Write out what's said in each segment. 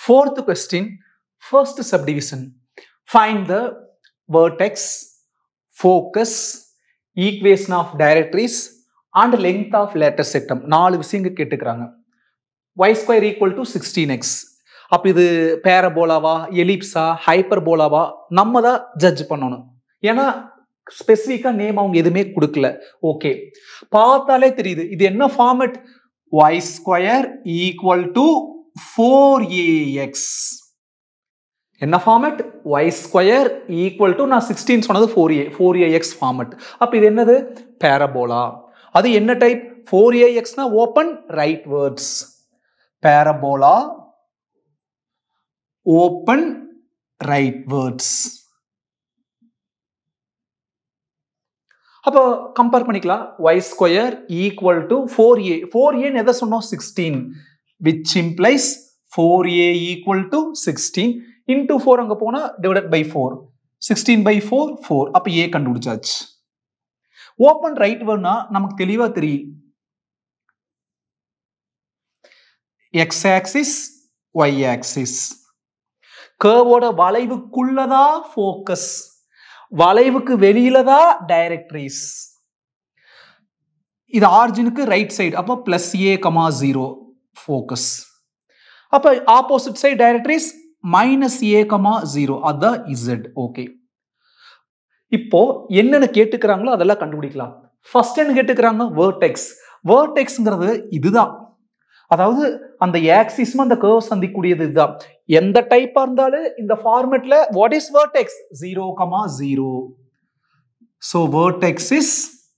Fourth question, first subdivision. Find the vertex, focus, equation of directories and length of lattice sectum. நாலு விஷயங்கள் கேட்டுக்கிறாங்க y square equal to sixteen X அப்போ இது பேரபோலாவா எலிப்ஸா ஹைப்பர்போலாவா நம்ம தான் judge பண்ணணும் ஏன்னா ஸ்பெசிஃபிக்காக நேம் அவங்க எதுவுமே கொடுக்கல ஓகே பார்த்தாலே தெரியுது இது என்ன format Y square equal to four A X என்ன format Y square equal to நான் சிக்ஸ்டீன் சொன்னது four A four A X format அப்போ இது என்னது பேரபோலா அது என்ன டைப் ஃபோர் ஏஎக்ஸ்னா open rightwards parabola open rightwards அப்போ கம்பேர் பண்ணிக்கலாம் Y square equal to four A four ஏன்னு எதை சொன்னோம் sixteen which implies four A equal to sixteen into four அங்கே போனால் divided by four sixteen by four four அப்போ A கண்டுபிடிச்சாச்சு open ரைட் வேர்ட்னா நமக்கு தெளிவாக தெரியும் எக்ஸ் ஆக்சிஸ் ஒய் ஆக்சிஸ் கேர்வோட வளைவுக்குள்ளதா ஃபோக்கஸ் வளைவுக்கு வெளியில தான் டைரக்ட்ரிஸ் இது ஆர்ஜினுக்கு ரைட் சைடு அப்போ plus A comma zero focus அப்போ opposite side directrix minus A comma zero அதுதான் இசட் ஓகே இப்போ என்னென்ன கேட்டுக்கிறாங்களோ அதெல்லாம் கண்டுபிடிக்கலாம் ஃபர்ஸ்ட் என்ன கேட்டுக்கிறாங்க வேர்டெக்ஸ் வேர்டெக்ஸ்ங்கிறது இதுதான் அதாவது அந்த ஆக்சிஸும் அந்த கர்வ் சந்திக்கூடியது இதுதான் எந்த டைப்பா இருந்தாலும் இந்த ஃபார்மேட்ல what is vertex zero comma zero so vertex is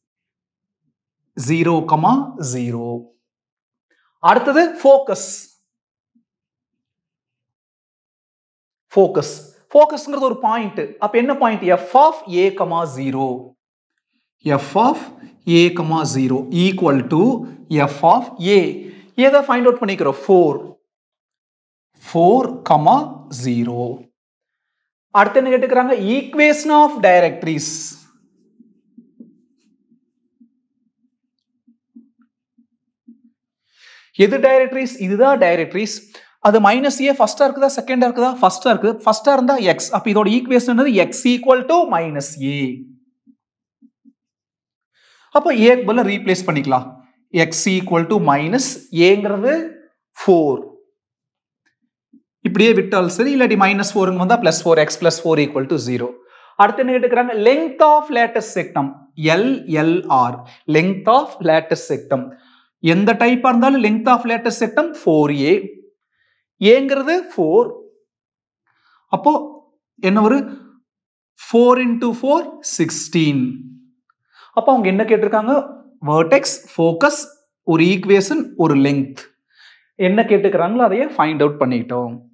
zero comma zero அடுத்தது ஃபோக்கஸ் ஃபோக்கஸ் ஃபோக்கஸ்ங்கிறது ஒரு பாயிண்ட் அப்ப என்ன point F of A comma zero F of A comma zero equal to F of A எதை find out பண்ணிக்கிறோம் four four comma zero அடுத்து என்ன கேட்டுக்கிறாங்க ஈக்குவேஷன் ஆஃப் டைரக்ட்ரிஸ் எது டைரக்ட்ரிஸ் இதுதான் டைரக்ட்ரிஸ் அது மைனஸ் ஏ ஃபர்ஸ்டா இருக்குதா செகண்டா இருக்குதா ஃபர்ஸ்டா இருக்கு ஃபர்ஸ்டா இருந்தா எக்ஸ் அப்ப இதோட equation X equal to minus A அப்போ ஏக்கு பதில் ரீப்ளேஸ் பண்ணிக்கலாம் எக்ஸ் ஈக்குவல் டு மைனஸ் ஏங்கிறது ஃபோர் இப்படியே விட்டால் சரி இல்லாட்டி மைனஸ் ஃபோருங்க வந்தா plus four X plus four equal to zero அடுத்து என்ன கேட்டுக்கிறாங்க length of latus rectum L L R length of latus rectum எந்த டைப்பா இருந்தாலும் length of latus rectum four A ஏங்கிறது ஃபோர் அப்போ என்ன ஒரு ஃபோர் இன்டூ ஃபோர் சிக்ஸ்டீன் அப்போ அவங்க என்ன கேட்டிருக்காங்க வேர்டெக்ஸ் ஃபோக்கஸ் ஒரு ஈக்குவேஷன் ஒரு லெங்க் என்ன கேட்டுக்கிறாங்களோ அதையே ஃபைண்ட் அவுட் பண்ணிட்டோம்